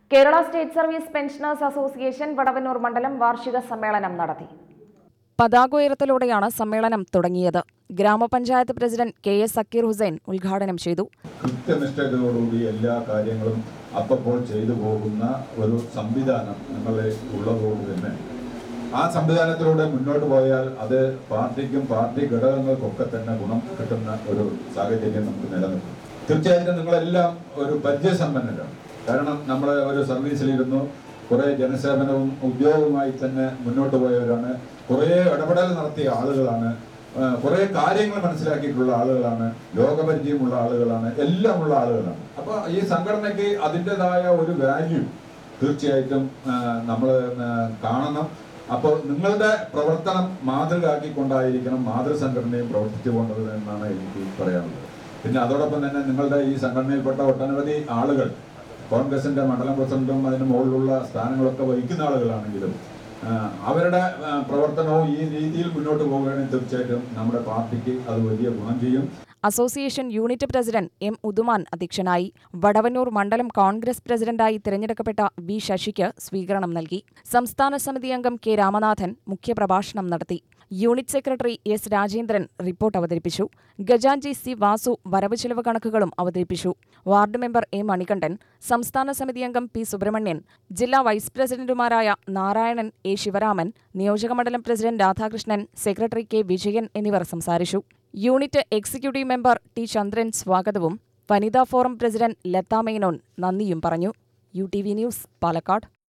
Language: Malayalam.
Kerala state service pensioners association Vadavannur മണ്ഡലം വാർഷിക സമ്മേളനം നടത്തി പതാക ഉയരത്തിലൂടെയാണ് സമ്മേളനം തുടങ്ങിയത് ഗ്രാമപഞ്ചായത്ത് president K S Zakir Hussain ഉദ്ഘാടനം ചെയ്തു കൃത്യനിഷ്ഠതയോടുകൂടി എല്ലാ കാര്യങ്ങളും അപ്പോൾ ചെയ്തു പോകുന്ന ഒരു സംവിധാനം നിങ്ങളെ ഉള്ളതുകൊണ്ട് തന്നെ ആ സംവിധാനത്തിലൂടെ മുന്നോട്ട് പോയാൽ അത് പാർട്ടിക്കും പാർട്ടി ഘടകങ്ങൾക്കൊക്കെ തന്നെ ഗുണം കിട്ടുന്ന ഒരു സാഹചര്യം നമുക്ക് നിലനിൽക്കും തീർച്ചയായിട്ടും നിങ്ങളെല്ലാം ഒരു പരിചയസമ്പന്നരാണ് കാരണം നമ്മൾ ഒരു സർവീസിലിരുന്നു കുറേ ജനസേവനവും ഉദ്യോഗവുമായി തന്നെ മുന്നോട്ട് പോയവരാണ് കുറേ ഇടപെടൽ നടത്തിയ ആളുകളാണ് ഏഹ് കുറെ കാര്യങ്ങൾ മനസ്സിലാക്കിയിട്ടുള്ള ആളുകളാണ് ലോകപരിചയമുള്ള ആളുകളാണ് എല്ലാം ഉള്ള ആളുകളാണ് അപ്പൊ ഈ സംഘടനയ്ക്ക് അതിൻ്റെതായ ഒരു വാല്യൂ തീർച്ചയായിട്ടും നമ്മൾ കാണണം അപ്പോൾ നിങ്ങളുടെ പ്രവർത്തനം മാതൃകയാക്കിക്കൊണ്ടായിരിക്കണം മാതൃസംഘടനയും പ്രവർത്തിച്ചു പോകേണ്ടത് എന്നാണ് എനിക്ക് പറയാനുള്ളത് പിന്നെ അതോടൊപ്പം തന്നെ നിങ്ങളുടെ ഈ സംഘടനയിൽപ്പെട്ട ഒട്ടനവധി ആളുകൾ കോൺഗ്രസിന്റെ മണ്ഡലം പ്രസിഡന്റും അതിന് മുകളിലുള്ള സ്ഥാനങ്ങളൊക്കെ വഹിക്കുന്ന ആളുകളാണെങ്കിലും ആ, അവരുടെ ആ, പ്രവർത്തനവും ഈ രീതിയിൽ മുന്നോട്ട് പോവുകയാണെങ്കിൽ തീർച്ചയായിട്ടും നമ്മുടെ പാർട്ടിക്ക് അത് വലിയ ഗുണം ചെയ്യും association unit president M Udhuman അധ്യക്ഷനായി വടവന്നൂർ മണ്ഡലം കോൺഗ്രസ് പ്രസിഡന്റായി തിരഞ്ഞെടുക്കപ്പെട്ട വി ശശിക്ക് സ്വീകരണം നൽകി സംസ്ഥാന സമിതി അംഗം കെ രാമനാഥൻ മുഖ്യപ്രഭാഷണം നടത്തി unit secretary S Rajendran report അവതരിപ്പിച്ചു ഗജാൻജി സി വാസു വരവ് ചെലവ് കണക്കുകളും അവതരിപ്പിച്ചു വാർഡ് മെമ്പർ എ മണികണ്ഠൻ സംസ്ഥാന സമിതി അംഗം പി സുബ്രഹ്മണ്യൻ ജില്ലാ വൈസ് പ്രസിഡന്റുമാരായ നാരായണൻ എ ശിവരാമൻ നിയോജകമണ്ഡലം president Radhakrishnan secretary K Vijayan എന്നിവർ സംസാരിച്ചു unit executive member T Chandran സ്വാഗതവും വനിതാ ഫോറം പ്രസിഡന്റ് ലതാ മേനോൻ നന്ദിയും പറഞ്ഞു U T V news Palakkad